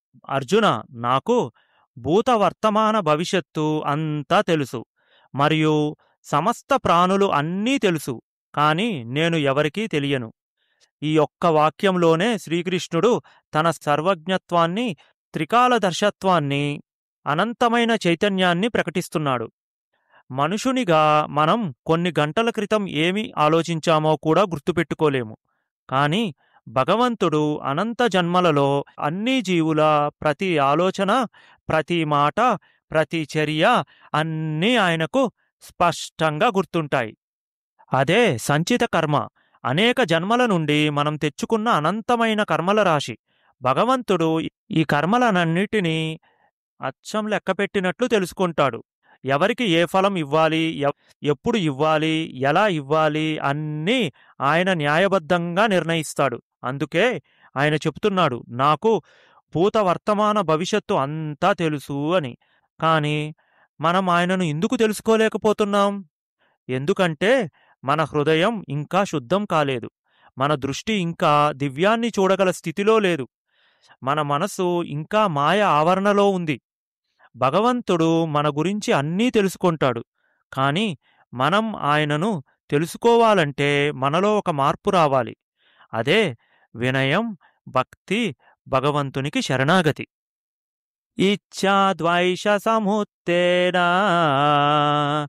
అర్జున నాకు భూత వర్తమాన భవిష్యత్తు అంతా తెలుసు మరియు సమస్త ప్రాణులు అన్నీ తెలుసు కాని నేను ఎవరికీ తెలియను ఈ ఒక్క వాక్యంలోనే శ్రీకృష్ణుడు తన సర్వజ్ఞత్వాన్ని త్రికాలదర్శత్వాన్ని అనంతమైన చైతన్యాన్ని ప్రకటిస్తున్నాడు మనుషునిగా మనం కొన్ని గంటల క్రితం ఏమి ఆలోచించామో కూడా గుర్తుపెట్టుకోలేము కాని భగవంతుడు అనంత జన్మలలో అన్ని జీవుల ప్రతి ఆలోచన ప్రతి మాట ప్రతి చర్య అన్నీ ఆయనకు స్పష్టంగా గుర్తుంటాయి అదే సంచిత కర్మ అనేక జన్మల నుండి మనం తెచ్చుకున్న అనంతమైన కర్మల రాశి భగవంతుడు ఈ కర్మలనన్నిటినీ అచ్చం లెక్కపెట్టినట్లు తెలుసుకుంటాడు ఎవరికి ఏ ఫలం ఇవ్వాలి ఎవ్- ఎప్పుడు ఇవ్వాలి ఎలా ఇవ్వాలి అన్నీ ఆయన న్యాయబద్ధంగా నిర్ణయిస్తాడు అందుకే ఆయన చెప్తున్నాడు నాకు భూత వర్తమాన భవిష్యత్తు అంతా తెలుసు అని కానీ మనం ఆయనను ఎందుకు తెలుసుకోలేకపోతున్నాం ఎందుకంటే మన హృదయం ఇంకా శుద్ధం కాలేదు మన దృష్టి ఇంకా దివ్యాన్ని చూడగల స్థితిలో లేదు మన మనసు ఇంకా మాయ ఆవరణలో ఉంది భగవంతుడు మన గురించి అన్నీ తెలుసుకుంటాడు కానీ మనం ఆయనను తెలుసుకోవాలంటే మనలో ఒక మార్పు రావాలి అదే వినయం భక్తి భగవంతునికి శరణాగతి ఇచ్ఛాద్వైష సముత్తేన